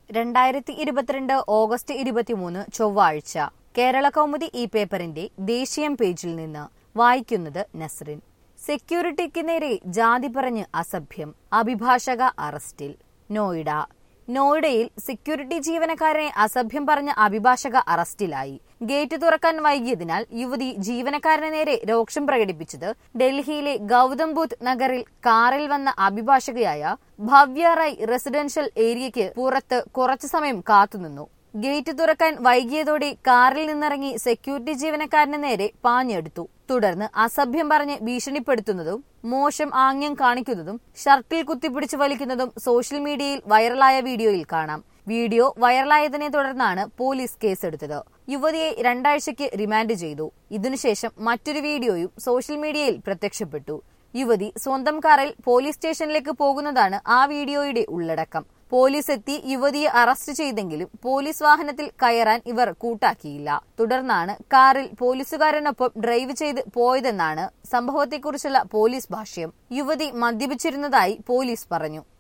രണ്ടായിരത്തി ഇരുപത്തിരണ്ട് ഓഗസ്റ്റ് ഇരുപത്തിമൂന്ന് ചൊവ്വാഴ്ച കേരള കൗമുദി ഈ പേപ്പറിന്റെ ദേശീയം പേജിൽ നിന്ന് വായിക്കുന്നത് നസ്രിൻ സെക്യൂരിറ്റിക്ക് നേരെ ജാതി പറഞ്ഞ് അസഭ്യം അഭിഭാഷക അറസ്റ്റിൽ നോയിഡ നോയിഡയിൽ സെക്യൂരിറ്റി ജീവനക്കാരനെ അസഭ്യം പറഞ്ഞ അഭിഭാഷക അറസ്റ്റിലായി ഗേറ്റ് തുറക്കാൻ വൈകിയതിനാൽ യുവതി ജീവനക്കാരന് നേരെ രോക്ഷം പ്രകടിപ്പിച്ചത് ഡൽഹിയിലെ ഗൗതം ബുദ്ധ് നഗറിൽ കാറിൽ വന്ന അഭിഭാഷകയായ ഭവ്യ റായ് റെസിഡൻഷ്യൽ ഏരിയയ്ക്ക് പുറത്ത് കുറച്ചു സമയം കാത്തുനിന്നു ഗേറ്റ് തുറക്കാൻ വൈകിയതോടെ കാറിൽ നിന്നിറങ്ങി സെക്യൂരിറ്റി ജീവനക്കാരന് നേരെ പാഞ്ഞെടുത്തു തുടർന്ന് അസഭ്യം പറഞ്ഞ് ഭീഷണിപ്പെടുത്തുന്നതും മോശം ആംഗ്യം കാണിക്കുന്നതും ഷർട്ടിൽ കുത്തിപ്പിടിച്ച് വലിക്കുന്നതും സോഷ്യൽ മീഡിയയിൽ വൈറലായ വീഡിയോയിൽ കാണാം വീഡിയോ വൈറലായതിനെ തുടർന്നാണ് പോലീസ് കേസെടുത്തത് യുവതിയെ രണ്ടാഴ്ചയ്ക്ക് റിമാൻഡ് ചെയ്തു ഇതിനുശേഷം മറ്റൊരു വീഡിയോയും സോഷ്യൽ മീഡിയയിൽ പ്രത്യക്ഷപ്പെട്ടു യുവതി സ്വന്തം കാറിൽ പോലീസ് സ്റ്റേഷനിലേക്ക് പോകുന്നതാണ് ആ വീഡിയോയുടെ ഉള്ളടക്കം പോലീസ് എത്തി യുവതിയെ അറസ്റ്റ് ചെയ്തെങ്കിലും പോലീസ് വാഹനത്തിൽ കയറാൻ ഇവർ കൂട്ടാക്കിയില്ല തുടർന്നാണ് കാറിൽ പോലീസുകാരനൊപ്പം ഡ്രൈവ് ചെയ്ത് പോയതെന്നാണ് സംഭവത്തെക്കുറിച്ചുള്ള പോലീസ് ഭാഷ്യം യുവതി മദ്യപിച്ചിരുന്നതായി പോലീസ് പറഞ്ഞു